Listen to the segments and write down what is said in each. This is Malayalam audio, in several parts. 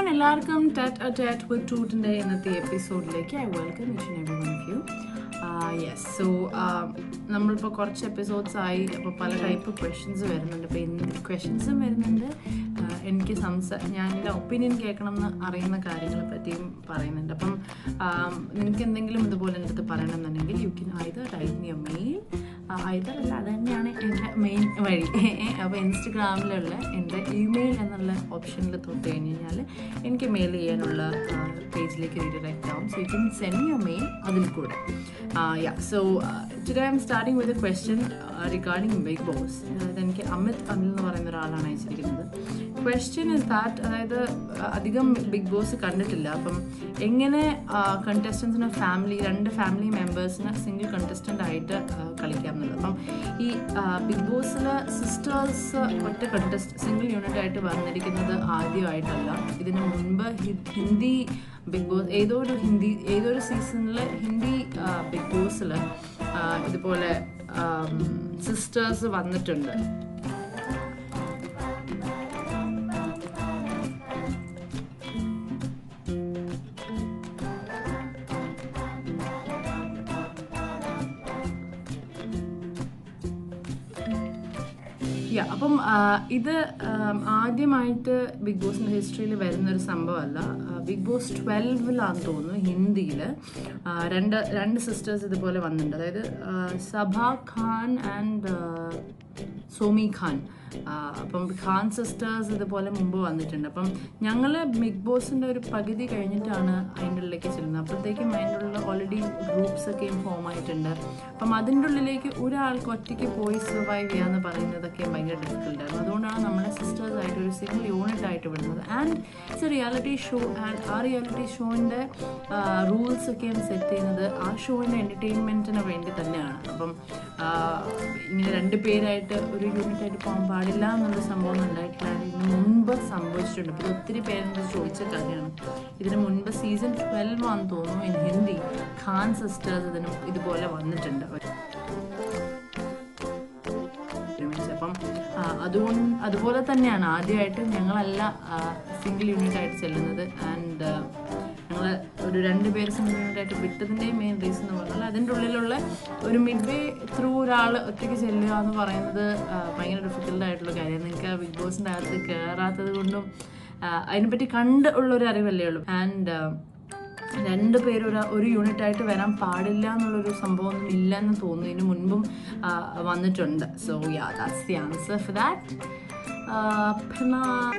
എവറിവൺ എല്ലാവർക്കും ടാറ്റ് അ ടാറ്റ് വിത്ത് ട്രൂട്ടിൻ്റെ ഇന്നത്തെ എപ്പിസോഡിലേക്ക് I welcome each and every one of you yes so നമ്മളിപ്പോൾ കുറച്ച് എപ്പിസോഡ്സ് ആയി അപ്പോൾ പല ടൈപ്പ് ക്വസ്റ്റ്യൻസ് വരുന്നുണ്ട് അപ്പോൾ എന്ത് ക്വസ്റ്റ്യൻസും വരുന്നുണ്ട് ആഹ് എനിക്ക് സംസാ ഞാൻ എൻ്റെ ഒപ്പീനിയൻ കേൾക്കണം എന്ന് അറിയുന്ന കാര്യങ്ങളെ പറ്റിയും പറയുന്നുണ്ട് അപ്പം നിങ്ങൾക്ക് എന്തെങ്കിലും ഇതുപോലെ എൻ്റെ അടുത്ത് പറയണമെന്നുണ്ടെങ്കിൽ you can either write me a mail either അല്ല അത് തന്നെയാണ് എൻ്റെ മെയിൻ വഴി അപ്പോൾ ഇൻസ്റ്റഗ്രാമിലുള്ള എൻ്റെ ഇമെയിൽ എന്നുള്ള ഓപ്ഷനിൽ തൊട്ട് കഴിഞ്ഞ് കഴിഞ്ഞാൽ എനിക്ക് മെയിൽ ചെയ്യാനുള്ള പേജിലേക്ക് റീഡയറക്റ്റ് ആവും so you can send your mail അതിൽ കൂടെ yeah so today I'm starting with a question regarding Bigg Boss അതായത് എനിക്ക് അമിത് അനിൽ എന്ന് പറയുന്ന ഒരാളാണ് അയച്ചിരിക്കുന്നത് ക്വസ്റ്റ്യൻ ഇസ് ദാറ്റ് അതായത് uh, അധികം ബിഗ് ബോസ് കണ്ടിട്ടില്ല അപ്പം എങ്ങനെ കണ്ടസ്റ്റൻസിന് ഫാമിലി രണ്ട് ഫാമിലി മെമ്പേഴ്സിന് സിംഗിൾ കണ്ടസ്റ്റൻ്റ് ആയിട്ട് uh, കളിക്കാം എന്നുള്ളത് അപ്പം ഈ ബിഗ് ബോസിൽ സിസ്റ്റേഴ്സ് ഒറ്റ കണ്ടസ്റ്റ് സിംഗിൾ യൂണിറ്റ് ആയിട്ട് വന്നിരിക്കുന്നത് ആദ്യമായിട്ടല്ല ഇതിനു മുൻപ് ഹി- ഹിന്ദി ബിഗ് ബോസ് ഏതോ ഒരു ഹിന്ദി ഏതോ ഒരു സീസണിൽ ഹിന്ദി ബിഗ് ബോസിൽ ഇതുപോലെ സിസ്റ്റേഴ്സ് വന്നിട്ടുണ്ട് യാ അപ്പം ആ, ഇത് ആം, ആദ്യമായിട്ട് ബിഗ് ബോസിന്റെ ഹിസ്റ്ററിയിൽ വരുന്ന ഒരു സംഭവമല്ല ആ, ബിഗ് ബോസ് ട്വൽവിലാന്ന് തോന്നുന്നു ഹിന്ദിയിൽ രണ്ട് രണ്ട് സിസ്റ്റേഴ്സ് ഇതുപോലെ വന്നിട്ടുണ്ട് അതായത് ആ, സഭ ഖാൻ ആൻഡ് സോമി ഖാൻ ആ, അപ്പം ഖാൻ സിസ്റ്റേഴ്സ് ഇതുപോലെ മുമ്പ് വന്നിട്ടുണ്ട് അപ്പം ഞങ്ങൾ ബിഗ് ബോസിൻ്റെ ഒരു പകുതി കഴിഞ്ഞിട്ടാണ് അതിൻ്റെ ഉള്ളിലേക്ക് ചെല്ലുന്നത് അപ്പോഴത്തേക്കും അതിൻ്റെ ഉള്ളിൽ ഓൾറെഡി ഗ്രൂപ്പ്സ് ഒക്കെയും ഫോം ആയിട്ടുണ്ട് അപ്പം അതിൻ്റെ ഉള്ളിലേക്ക് ഒരാൾക്ക് ഒറ്റയ്ക്ക് പോയി സർവൈവ് ചെയ്യാന്ന് പറയുന്നതൊക്കെ ഭയങ്കര ഡിഫിക്കൽട്ട് ആയിരുന്നു അതുകൊണ്ടാണ് നമ്മളെ സിസ്റ്റേഴ്സ് ആയിട്ട് ഒരു സിംഗിൾ യൂണിറ്റ് ആയിട്ട് വിടുന്നത് and it's a reality show and ആ റിയാലിറ്റി ഷോൻ്റെ റൂൾസ് ഒക്കെയും സെറ്റ് ചെയ്യുന്നത് ആ ഷോയിൻ്റെ എൻ്റർടൈൻമെൻറ്റിന് വേണ്ടി തന്നെയാണ് അപ്പം ആ, ഇങ്ങനെ രണ്ട് പേരായിട്ട് ഒരു യൂണിറ്റ് ആയിട്ട് പോകാൻ പാടില്ല എന്നുള്ള സംഭവം ഒന്നും ഉണ്ടായിട്ടില്ല ഇതിന് മുൻപ് സംഭവിച്ചിട്ടുണ്ട് അപ്പോൾ ഇത് ഒത്തിരി പേരെന്ത് ചോദിച്ച കാര്യമാണ് ഇതിന് മുൻപ് സീസൺ ട്വൽവ് ആണെന്ന് തോന്നുന്നു ഇൻ ഹിന്ദി ഖാൻ സിസ്റ്റേഴ്സ് ഇതിന് ഇതുപോലെ വന്നിട്ടുണ്ട് ഒരുമിച്ച് അപ്പം ആ, അതുകൊണ്ട് അതുപോലെ തന്നെയാണ് ആദ്യമായിട്ട് ഞങ്ങളല്ല സിംഗിൾ യൂണിറ്റ് ആയിട്ട് ചെല്ലുന്നത് ആൻഡ് ഞങ്ങൾ ഒരു രണ്ട് പേര് സിംഗിൾ യൂണിറ്റ് ആയിട്ട് വിട്ടതിൻ്റെ മെയിൻ റീസൺ എന്ന് പറഞ്ഞാൽ അതിൻ്റെ ഉള്ളിലുള്ള ഒരു മിഡ് വേ ത്രൂ ഒരാൾ ഒറ്റയ്ക്ക് ചെല്ലുക എന്ന് പറയുന്നത് ആ, ഭയങ്കര ഡിഫിക്കൽട്ട് ആയിട്ടുള്ള കാര്യമാണ് നിങ്ങൾക്ക് ബിഗ് ബോസിൻ്റെ അകത്ത് കയറാത്തത് കൊണ്ടും ആ, അതിനെപ്പറ്റി കണ്ട് ഉള്ള ഒരു അറിവല്ലേ ഉള്ളൂ ആൻഡ് രണ്ട് പേര് ഒരു ഒരു യൂണിറ്റ് ആയിട്ട് വരാൻ പാടില്ല എന്നുള്ളൊരു സംഭവമൊന്നും ഇല്ല എന്ന് തോന്നുന്നു ഇതിന് മുൻപും ആ, വന്നിട്ടുണ്ട് so yeah that's the answer for that പിന്നെ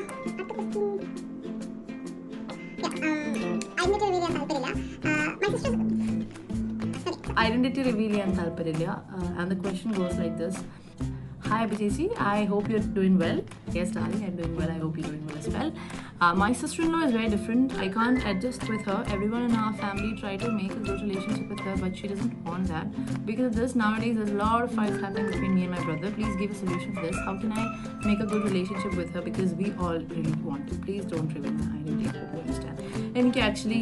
ഐഡന്റിറ്റി റിവീൽ ചെയ്യാൻ താല്പര്യമില്ല and the question goes like this Hi Abhijesi, I hope you're doing well. Yes, darling, I'm doing well. I hope you're doing well as well. Uh, my sister-in-law is very different. I can't adjust with her. Everyone in our family try to make a good relationship with her, but she doesn't want that. Because of this, nowadays there's a lot of fights happening between me and my brother. Please give a solution for this. How can I make a good relationship with her? Because we all really want it. Please don't reveal my identity. I hope you understand. എനിക്ക് ആക്ച്വലി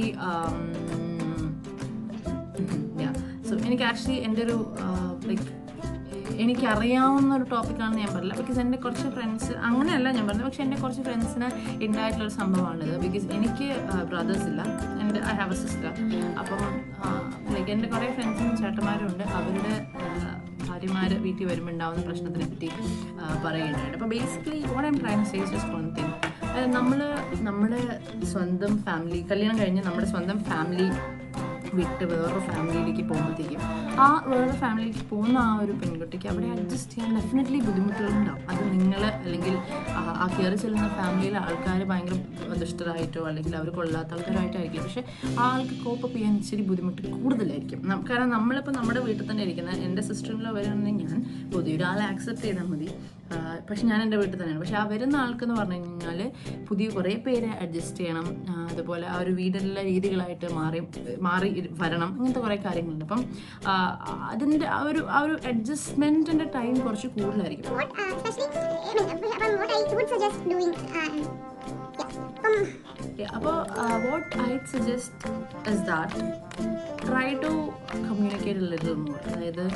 സോ എനിക്ക് ആക്ച്വലി എൻ്റെ ഒരു ലൈക്ക് എനിക്കറിയാവുന്ന ഒരു ടോപ്പിക്കാണെന്ന് ഞാൻ പറഞ്ഞില്ല ബിക്കോസ് എൻ്റെ കുറച്ച് ഫ്രണ്ട്സ് അങ്ങനെയല്ല ഞാൻ പറഞ്ഞത് പക്ഷേ എൻ്റെ കുറച്ച് ഫ്രണ്ട്സിന് ഉണ്ടായിട്ടുള്ള ഒരു സംഭവമാണിത് ബിക്കോസ് എനിക്ക് ബ്രദേഴ്സ് ഇല്ല എൻ്റെ ഐ ഹാവ് എ സിസ്റ്റർ അപ്പം ലൈക്ക് എൻ്റെ കുറേ ഫ്രണ്ട്സും ചേട്ടന്മാരും ഉണ്ട് അവരുടെ ഭാര്യമാർ വീട്ടിൽ വരുമ്പോൾ ഉണ്ടാവുന്ന പ്രശ്നത്തിനെ പറ്റി ആ, പറയുകയുണ്ടായിട്ട് അപ്പോൾ basically what I'm trying says just one thing നമ്മൾ നമ്മുടെ സ്വന്തം ഫാമിലി കല്യാണം കഴിഞ്ഞ് നമ്മുടെ സ്വന്തം ഫാമിലി വിട്ട് വേറൊരു ഫാമിലിയിലേക്ക് പോകുമ്പോഴത്തേക്കും ആ വേറൊരു ഫാമിലിയിലേക്ക് പോകുന്ന ആ ഒരു പെൺകുട്ടിക്ക് അവിടെ അഡ്ജസ്റ്റ് ചെയ്യാൻ ഡെഫിനറ്റ്ലി ബുദ്ധിമുട്ടുകളുണ്ടാവും അത് നിങ്ങൾ അല്ലെങ്കിൽ ആ- ആ കയറി ചെല്ലുന്ന ഫാമിലിയിലെ ആൾക്കാർ ഭയങ്കര ദുഷ്ടരായിട്ടോ അല്ലെങ്കിൽ അവർ കൊള്ളാത്ത ആൾക്കാരായിട്ടായിരിക്കും പക്ഷേ ആ ആൾക്ക് കോപ്പപ്പ് ചെയ്യാൻ ഇച്ചിരി ബുദ്ധിമുട്ട് കൂടുതലായിരിക്കും നം- കാരണം നമ്മളിപ്പോൾ നമ്മുടെ വീട്ടിൽ തന്നെ ഇരിക്കുന്ന എൻ്റെ സിസ്റ്ററിലോ വരികയാണെങ്കിൽ ഞാൻ പുതിയ ഒരാളെ ആക്സെപ്റ്റ് ചെയ്താൽ മതി ആ, പക്ഷെ ഞാൻ എൻ്റെ വീട്ടിൽ തന്നെയാണ് പക്ഷെ ആ വരുന്ന ആൾക്കെന്ന് പറഞ്ഞു കഴിഞ്ഞാൽ പുതിയ കുറേ പേരെ അഡ്ജസ്റ്റ് ചെയ്യണം ആ, അതുപോലെ ആ ഒരു വീട്ടിലുള്ള രീതികളായിട്ട് മാറി മാറി ഇരി- വരണം അങ്ങനത്തെ കുറേ കാര്യങ്ങളുണ്ട് അപ്പം ആ, അതിൻ്റെ ആ ഒരു ആ ഒരു അഡ്ജസ്റ്റ്മെൻറ്റിൻ്റെ ടൈം കുറച്ച് കൂടുതലായിരിക്കും What, uh, especially, I mean, um, what I would suggest doing, uh, yeah, um, അപ്പോൾ what I suggest is that try to communicate little more അതായത്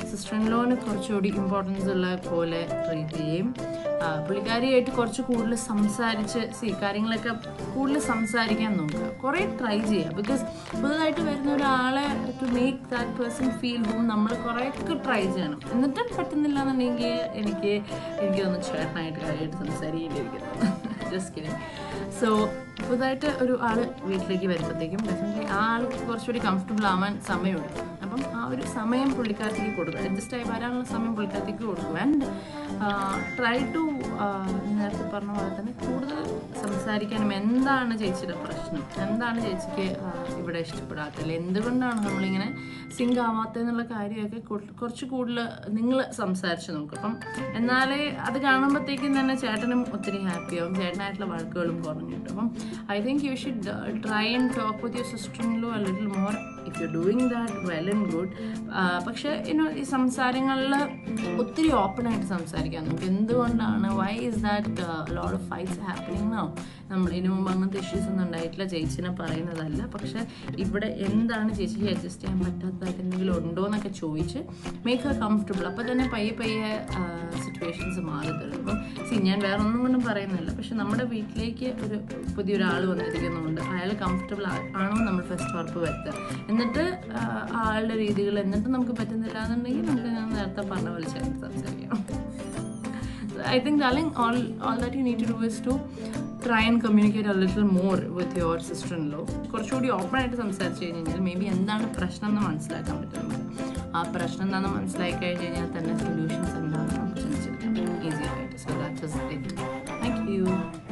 സിസ്റ്റർ ഇൻ ലോന് കുറച്ചുകൂടി ഇമ്പോർട്ടൻസ് ഉള്ള പോലെ ട്രീറ്റ് ചെയ്യുകയും ആ, പുള്ളിക്കാരിയായിട്ട് കുറച്ച് കൂടുതൽ സംസാരിച്ച് സി കാര്യങ്ങളൊക്കെ കൂടുതൽ സംസാരിക്കാൻ നോക്കുക കുറേ ട്രൈ ചെയ്യുക ബിക്കോസ് പുതുതായിട്ട് വരുന്ന ഒരാളെ to make that person feel home നമ്മൾ കുറേയൊക്കെ ട്രൈ ചെയ്യണം എന്നിട്ടും പറ്റുന്നില്ല എന്നുണ്ടെങ്കിൽ എനിക്ക് എനിക്ക് തോന്നുന്നു ചേട്ടനായിട്ട് കാര്യമായിട്ട് സംസാരിക്കേണ്ടിയിരിക്കുന്നു ജസ്റ്റ് കിഡിങ് സോ പുതുതായിട്ട് ഒരു ആൾ വീട്ടിലേക്ക് വരുമ്പോഴത്തേക്കും ഡെഫിനറ്റ്ലി ആ ആൾക്ക് കുറച്ചുകൂടി കംഫർട്ടബിൾ ആവാൻ സമയമുണ്ട് അപ്പം ആ ഒരു സമയം പുള്ളിക്കാരത്തേക്ക് കൊടുക്കുക അഡ്ജസ്റ്റ് ആയി വരാനുള്ള സമയം പുള്ളിക്കാരത്തേക്ക് കൊടുക്കുക ആൻഡ് ട്രൈ ടു നേരത്തെ പറഞ്ഞ പോലെ തന്നെ കൂടുതൽ സംസാരിക്കാനും എന്താണ് ചേച്ചിയുടെ പ്രശ്നം എന്താണ് ചേച്ചിക്ക് ആ, ഇവിടെ ഇഷ്ടപ്പെടാത്തത് എന്തുകൊണ്ടാണ് നമ്മളിങ്ങനെ സിങ്ക് ആവാത്തതെന്നുള്ള കാര്യമൊക്കെ കുറ- കുറച്ച് കൂടുതൽ നിങ്ങൾ സംസാരിച്ച് നോക്കും അപ്പം എന്നാലേ അത് കാണുമ്പോഴത്തേക്കും തന്നെ ചേട്ടനും ഒത്തിരി ഹാപ്പിയാവും ചേട്ടനായിട്ടുള്ള വഴക്കുകളും കുറഞ്ഞു കിട്ടും അപ്പം I think you should try and talk with your സിസ്റ്ററിലോ a little more if you doing that well and good പക്ഷേ ഇനോ ഈ സംസാരങ്ങളിൽ ഒത്തിരി ഓപ്പൺ ആയിട്ട് സംസാരിക്കാൻ നമുക്ക് എന്തുകൊണ്ടാണ് why is that load of fights happening no നമ്മൾ ഇതിനു മുമ്പ് അങ്ങനത്തെ ഇഷ്യൂസ് ഒന്നും ഉണ്ടായിട്ടില്ല ചേച്ചിനെ പറയുന്നതല്ല പക്ഷെ ഇവിടെ എന്താണ് ചേച്ചിക്ക് അഡ്ജസ്റ്റ് ചെയ്യാൻ പറ്റാത്തതായിട്ട് എന്തെങ്കിലും ഉണ്ടോ എന്നൊക്കെ ചോദിച്ച് മേക്ക് ഹർ കംഫർട്ടബിൾ അപ്പോൾ തന്നെ പയ്യെ പയ്യെ സിറ്റുവേഷൻസ് മാറി തരും അപ്പം സി ഞാൻ വേറെ ഒന്നും കൊണ്ടും പറയുന്നില്ല പക്ഷെ നമ്മുടെ വീട്ടിലേക്ക് ഒരു പുതിയൊരാൾ വന്നിരിക്കുന്നുണ്ട് അയാൾ കംഫർട്ടബിൾ ആണോ നമ്മൾ ഫസ്റ്റ് ഉറപ്പ് വരുത്തുക എന്നിട്ട് ആ, ആ ആളുടെ രീതികൾ എന്നിട്ട് നമുക്ക് പറ്റുന്നില്ല എന്നുണ്ടെങ്കിൽ നമുക്ക് ഞാൻ നേരത്തെ പറഞ്ഞ പോലെ ചേർത്ത് സംസാരിക്കാം I think, darling, all all that you need to do is to try and communicate a little more with your sister-in-law. കുറച്ചുകൂടി ഓപ്പൺ ആയിട്ട് സംസാരിച്ച് കഴിഞ്ഞ് കഴിഞ്ഞാൽ മേ ബി എന്താണ് പ്രശ്നം എന്ന് മനസ്സിലാക്കാൻ പറ്റും നമുക്ക് ആ പ്രശ്നം എന്താണെന്ന് മനസ്സിലാക്കി കഴിഞ്ഞ് കഴിഞ്ഞാൽ തന്നെ സൊല്യൂഷൻസ് എന്താണെന്ന് നമുക്ക് ചിന്തിച്ചെടുക്കാം ഈസി ആയിട്ട് so that is it thank you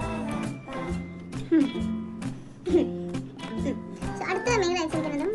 so അടുത്ത മെയിൽ അയച്ചിരിക്കുന്നതും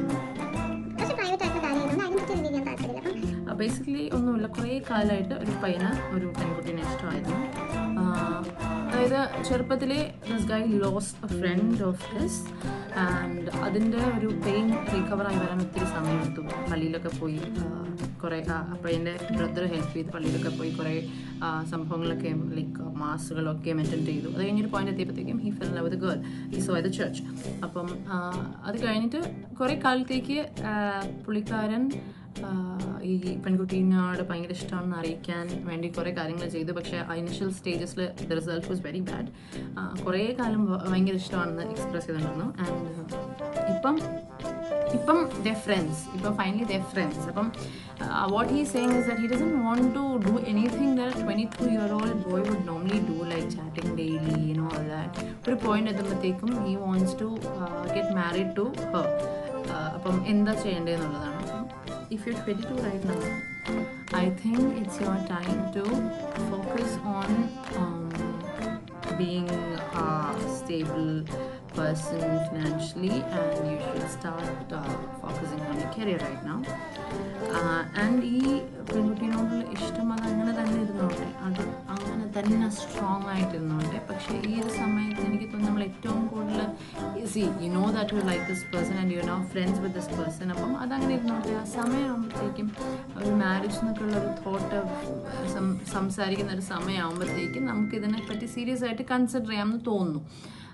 കുറച്ച് പ്രൈവറ്റ് ആയിട്ടുള്ള കാര്യമായതുകൊണ്ട് അതിനെപ്പറ്റി റിവീൽ ചെയ്യാൻ താല്പര്യമില്ല അപ്പം ബേസിക്കലി ഒന്നുമില്ല കുറേ കാലമായിട്ട് ഒരു പയ്യന് ഒരു പെൺകുട്ടീനെ ഇഷ്ടമായിരുന്നു ആഹ് അതായത് ചെറുപ്പത്തിലെ this guy lost a friend of his and അതിൻ്റെ ഒരു പെയിൻ റിക്കവറായി വരാൻ ഒത്തിരി സമയമെടുത്തു പള്ളിയിലൊക്കെ പോയി ആഹ് കുറേ പയ്യൻ്റെ ബ്രദർ ഹെൽപ്പ് ചെയ്ത് പള്ളിയിലൊക്കെ പോയി കുറേ ആഹ് സംഭവങ്ങളൊക്കെ ലൈക്ക് മാസുകളൊക്കെ അറ്റൻഡ് ചെയ്തു അത് കഴിഞ്ഞൊരു പോയിന്റ് എത്തിയപ്പോഴത്തേക്കും he fell love the girl ഈ സോ ദ ചർച്ച് അപ്പം ആഹ് അത് കഴിഞ്ഞിട്ട് കുറേ കാലത്തേക്ക് ആഹ് പുള്ളിക്കാരൻ ആഹ് ഈ പെൺകുട്ടീനോട് ഭയങ്കര ഇഷ്ടമാണെന്ന് അറിയിക്കാൻ വേണ്ടി കുറേ കാര്യങ്ങൾ ചെയ്തു പക്ഷേ ഇനിഷ്യൽ സ്റ്റേജസിൽ the result was very bad കുറേ കാലം ഭ- ഭയങ്കര ഇഷ്ടമാണെന്ന് എക്സ്പ്രസ് ചെയ്തിട്ടുണ്ടായിരുന്നു ആൻഡ് ഇപ്പം ഇപ്പം ദ ഫ്രണ്ട്സ് ഇപ്പം ഫൈനലി ദ ഫ്രണ്ട്സ് അപ്പം what he saying is that he doesn't want to do anything the twenty two year old boy would normally do like chatting daily you know all that ഒരു പോയിന്റ് എത്തുമ്പോഴത്തേക്കും he wants to get married to her അപ്പം എന്താ ചെയ്യേണ്ടതെന്നുള്ളതാണ് if you're 22 right now, I think it's your time to focus on um, being a stable person financially, and you should start uh, focusing on your career right now. And ഈ പെൺകുട്ടീനോടുള്ള ഇഷ്ടം അത് അങ്ങനെ തന്നെ ഇരുന്നോട്ടെ അത് അങ്ങനെ തന്നെ സ്ട്രോങ് ആയിട്ട് ഇരുന്നോട്ടെ പക്ഷേ ഈ ഒരു സമയത്ത് എനിക്ക് തോന്നുന്നു നമ്മൾ ഏറ്റവും കൂടുതൽ see you know that you like this person and you know friends with this person അപ്പം അതങ്ങനെ ഇരുന്നോട്ടെ ആ സമയമാകുമ്പോഴത്തേക്കും ഒരു മാരേജ് എന്നൊക്കെ ഉള്ള ഒരു തോട്ട് സംസാരിക്കുന്ന ഒരു സമയമാകുമ്പോഴത്തേക്കും നമുക്ക് ഇതിനെപ്പറ്റി സീരിയസ് ആയിട്ട് കൺസിഡർ ചെയ്യാമെന്ന് തോന്നുന്നു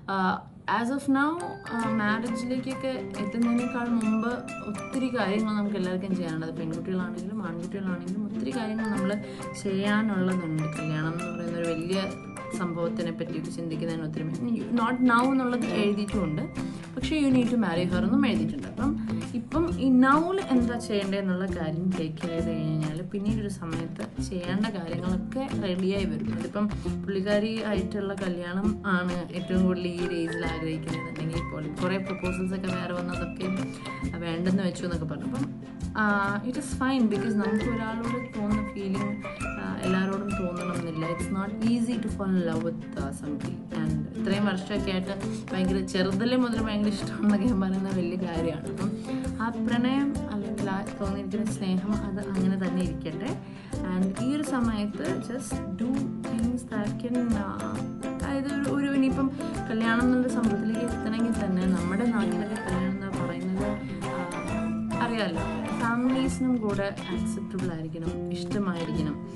ആസ് ഓഫ് നൗ മാരേജിലേക്കൊക്കെ എത്തുന്നതിനേക്കാൾ മുമ്പ് ഒത്തിരി കാര്യങ്ങൾ നമുക്ക് എല്ലാവർക്കും ചെയ്യാനുള്ളത് പെൺകുട്ടികളാണെങ്കിലും ആൺകുട്ടികളാണെങ്കിലും ഒത്തിരി കാര്യങ്ങൾ നമ്മൾ ചെയ്യാനുള്ളതുണ്ട് കല്യാണം എന്ന് പറയുന്ന ഒരു വലിയ സംഭവത്തിനെ പറ്റിയിട്ട് ചിന്തിക്കുന്നതിന് ഒത്തിരി നോട്ട് നൗ എന്നുള്ളത് എഴുതിയിട്ടുമുണ്ട് പക്ഷേ you need to marry her എന്നും എഴുതിയിട്ടുണ്ട് അപ്പം ഇപ്പം ഈ നൗല് എന്താ ചെയ്യേണ്ടതെന്നുള്ള കാര്യം ടേക്ക് ചെയ്ത് കഴിഞ്ഞാൽ പിന്നീട് ഒരു സമയത്ത് ചെയ്യേണ്ട കാര്യങ്ങളൊക്കെ റെഡിയായി വരും അതിപ്പം പുള്ളിക്കാരി ആയിട്ടുള്ള കല്യാണം ആണ് ഏറ്റവും കൂടുതൽ ഈ ഒരു ഏജിൽ ആഗ്രഹിക്കുന്നതെന്നുണ്ടെങ്കിൽ ഇപ്പോൾ കുറേ പ്രപ്പോസൽസ് ഒക്കെ വേറെ വന്നതൊക്കെ വേണ്ടെന്ന് വെച്ചു എന്നൊക്കെ പറഞ്ഞു അപ്പം ഇറ്റ് ഇസ് ഫൈൻ ബിക്കോസ് നമുക്ക് ഒരാളോട് തോന്നുന്ന ഫീലിംഗ് എല്ലാവരോടും തോന്നണമെന്നില്ല it's not easy to fall in love with something and ഇത്രയും വർഷമൊക്കെ ആയിട്ട് ഭയങ്കര ചെറുതിലെ മുതൽ ഭയങ്കര ഇഷ്ടമാണെന്നൊക്കെ ഞാൻ പറയുന്ന വലിയ കാര്യമാണ് അപ്പം ആ പ്രണയം അല്ലെങ്കിൽ ആ തോന്നിയിരിക്കുന്ന സ്നേഹം അത് അങ്ങനെ തന്നെ ഇരിക്കട്ടെ ആൻഡ് ഈ ഒരു സമയത്ത് just do things that can അതായത് ഒരു ഒരു ഇനിയിപ്പം കല്യാണം എന്നുള്ള സംഭവത്തിലേക്ക് എത്തണമെങ്കിൽ തന്നെ നമ്മുടെ നാട്ടിലൊക്കെ കല്യാണം എന്ന് പറയുന്നത് ആ, അറിയാലോ ഫാമിലീസിനും കൂടെ ആക്സെപ്റ്റബിൾ ആയിരിക്കണം ഇഷ്ടമായിരിക്കണം അപ്പം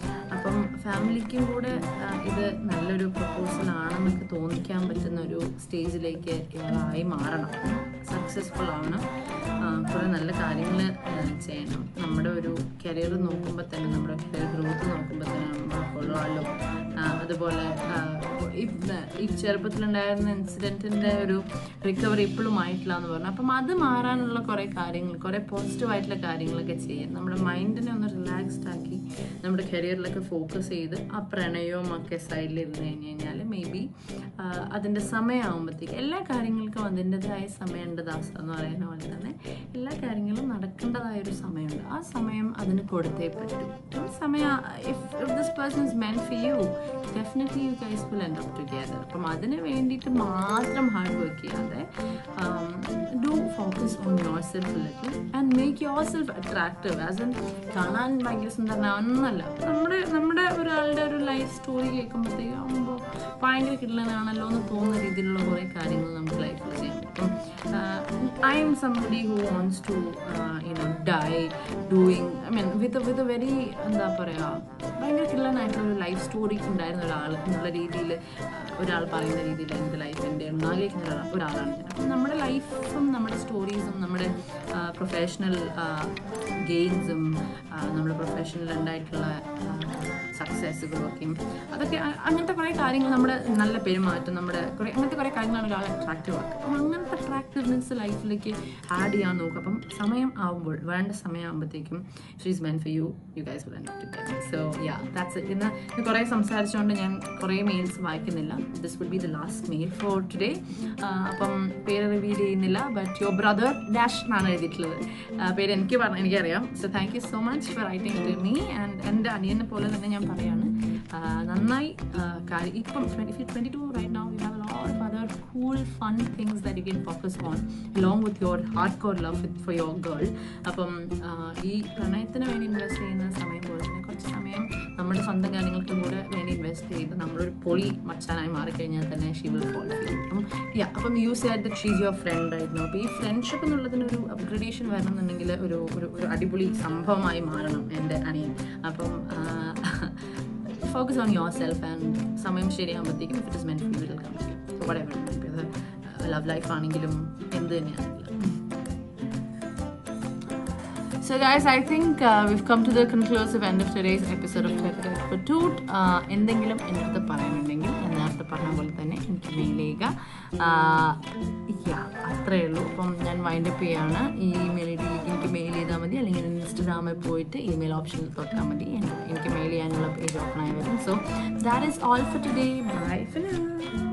അപ്പം ഫാമിലിക്കും കൂടെ ആ, ഇത് നല്ലൊരു പ്രപ്പോസൽ ആണെന്നൊക്കെ തോന്നിക്കാൻ പറ്റുന്ന ഒരു സ്റ്റേജിലേക്ക് ഇയാളായി മാറണം സക്സസ്ഫുൾ ആവണം ആ, കുറേ നല്ല കാര്യങ്ങൾ ചെയ്യണം നമ്മുടെ ഒരു കരിയർ നോക്കുമ്പോൾ തന്നെ നമ്മുടെ കരിയർ ഗ്രോത്ത് നോക്കുമ്പോൾ തന്നെ നമ്മൾ കൊള്ളാമല്ലോ ആ, അതുപോലെ ആ, ഈ ഈ ചെറുപ്പത്തിലുണ്ടായിരുന്ന ഇൻസിഡൻറ്റിൻ്റെ ഒരു റിക്കവറി ഇപ്പോഴും ആയിട്ടില്ല എന്ന് പറഞ്ഞു അപ്പം അത് മാറാനുള്ള കുറേ കാര്യങ്ങൾ കുറേ പോസിറ്റീവായിട്ടുള്ള കാര്യങ്ങളൊക്കെ ചെയ്യാം നമ്മുടെ മൈൻഡിനെ ഒന്ന് റിലാക്സ്ഡ് ആക്കി നമ്മുടെ കരിയറിലൊക്കെ ഫോക്കസ് ചെയ്ത് ആ പ്രണയവും ഒക്കെ സൈഡിൽ ഇരുന്ന് കഴിഞ്ഞ് കഴിഞ്ഞാൽ മേ ബി അതിൻ്റെ സമയമാകുമ്പോഴത്തേക്ക് എല്ലാ കാര്യങ്ങൾക്കും അതിൻ്റെതായ സമയമുണ്ട് ദാസ എന്ന് പറയുന്ന പോലെ തന്നെ എല്ലാ കാര്യങ്ങളും നടക്കേണ്ടതായ ഒരു സമയമുണ്ട് ആ സമയം അതിന് കൊടുത്തേ പറ്റൂ ആ സമയം if if this person is meant for you definitely you guys will end up together അപ്പം അതിന് വേണ്ടിയിട്ട് മാത്രം ഹാർഡ് വർക്ക് ചെയ്യാതെ do focus on yourself little and make yourself attractive as an കാണാൻ ഭയങ്കര സുന്ദരനാണെന്നല്ല നമ്മുടെ നമ്മുടെ ഒരാളുടെ ഒരു ലൈഫ് സ്റ്റോറി കേൾക്കുമ്പോഴത്തേക്ക് ആകുമ്പോൾ ഭയങ്കര കിടലനാണല്ലോ എന്ന് തോന്നുന്ന രീതിയിലുള്ള കുറേ കാര്യങ്ങൾ നമുക്ക് ലൈഫിൽ ചെയ്യാൻ പറ്റും I am somebody who wants to you know die doing I mean with with very എന്താ പറയുക ഭയങ്കര കിള്ളനായിട്ടുള്ള ഒരു ലൈഫ് സ്റ്റോറി ഉണ്ടായിരുന്ന ഒരാൾ എന്നുള്ള രീതിയിൽ ഒരാൾ പറയുന്ന രീതിയിൽ എൻ്റെ ലൈഫ് എൻ്റെ ആഗ്രഹിക്കുന്ന ഒരാൾ ഒരാളാണ് ഞാൻ അപ്പം നമ്മുടെ ലൈഫും നമ്മുടെ സ്റ്റോറീസും നമ്മുടെ പ്രൊഫഷണൽ ഗെയിംസും നമ്മുടെ പ്രൊഫഷണൽ ഉണ്ടായിട്ടുള്ള സക്സസ്സുകളൊക്കെയും അതൊക്കെ അ- അങ്ങനത്തെ കുറേ കാര്യങ്ങൾ നമ്മുടെ നല്ല പെരുമാറ്റം നമ്മുടെ കുറേ അങ്ങനത്തെ കുറേ കാര്യങ്ങളാണ് ഒരാളെ അട്രാക്റ്റീവ് ആക്കുക അപ്പം അങ്ങനത്തെ അട്രാക്റ്റീവ്നെസ് ലൈഫിലേക്ക് ആഡ് ചെയ്യാൻ നോക്കുക അപ്പം സമയം ആവുമ്പോൾ വേണ്ട സമയം ആകുമ്പോഴത്തേക്കും she's meant for you you guys will end so yeah that's it ഇന്ന് ഇന്ന് കുറേ സംസാരിച്ചുകൊണ്ട് ഞാൻ കുറേ മെയിൽസ് വായിക്കുന്നില്ല this would be the last mail for today അപ്പം പേര് റിവീൽ ചെയ്യുന്നില്ല ബട്ട് യുവർ ബ്രദർ ഡാഷ് എന്നാണ് എഴുതിയിട്ടുള്ളത് ആ, പേര് എനിക്ക് പറഞ്ഞ എനിക്കറിയാം so thank you so much for writing to me and എൻ്റെ അനിയനെ പോലെ തന്നെ ഞാൻ പറയാണ് ആ, നന്നായി ആ, കാര്യം ഇപ്പം twenty twenty two right now you have lot of other cool fun things that you can focus on long with your hard core love with for your girl അപ്പം ആ, ഈ പ്രണയത്തിന് വേണ്ടി ഇൻവെസ്റ്റ് ചെയ്യുന്ന സമയം പോലെ തന്നെ കുറച്ച് സമയം നമ്മുടെ സ്വന്തം കാര്യങ്ങൾക്കും കൂടെ വേണ്ടി ഇൻവെസ്റ്റ് ചെയ്ത് നമ്മളൊരു പൊളി മച്ചാനായി മാറിക്കഴിഞ്ഞാൽ തന്നെ ഷീ വിൽ ഫോൾ അപ്പം യാ അപ്പം യൂസ് ചെയ്ത് ദറ്റ് ഷീസ് യുവർ ഫ്രണ്ട് ആയിരുന്നു അപ്പോൾ ഈ ഫ്രണ്ട്ഷിപ്പ് എന്നുള്ളതിന് ഒരു അപ്ഗ്രഡേഷൻ വരണമെന്നുണ്ടെങ്കിൽ ഒരു ഒരു ഒരു അടിപൊളി സംഭവമായി മാറണം എൻ്റെ അനിയൻ അപ്പം focus on yourself and സമയം ശരിയാകുമ്പോഴത്തേക്കും if it is meant for you will come so whatever love life ആണെങ്കിലും എന്ത് തന്നെയാണെങ്കിലും So, guys, I think uh, we've come to the conclusive end of today's episode of Tech Tech for Toot. Uh, എന്തെങ്കിലും എൻ്റെ അടുത്ത് പറയാനുണ്ടെങ്കിൽ ഞാൻ നേരത്തെ പറഞ്ഞ പോലെ തന്നെ എനിക്ക് മെയിൽ ചെയ്യുക യാ അത്രയേ ഉള്ളൂ അപ്പം ഞാൻ വൈൻഡപ്പ് ചെയ്യാണ് ഈ മെയിൽ ഐ ഡി എനിക്ക് മെയിൽ ചെയ്താൽ മതി അല്ലെങ്കിൽ ഇൻസ്റ്റഗ്രാമിൽ പോയിട്ട് ഇമെയിൽ ഓപ്ഷനിൽ തൊട്ടാൽ മതി എനിക്ക് മെയിൽ ചെയ്യാനുള്ള പേജ് ഓപ്പൺ ആയി വരും so that is all for today bye four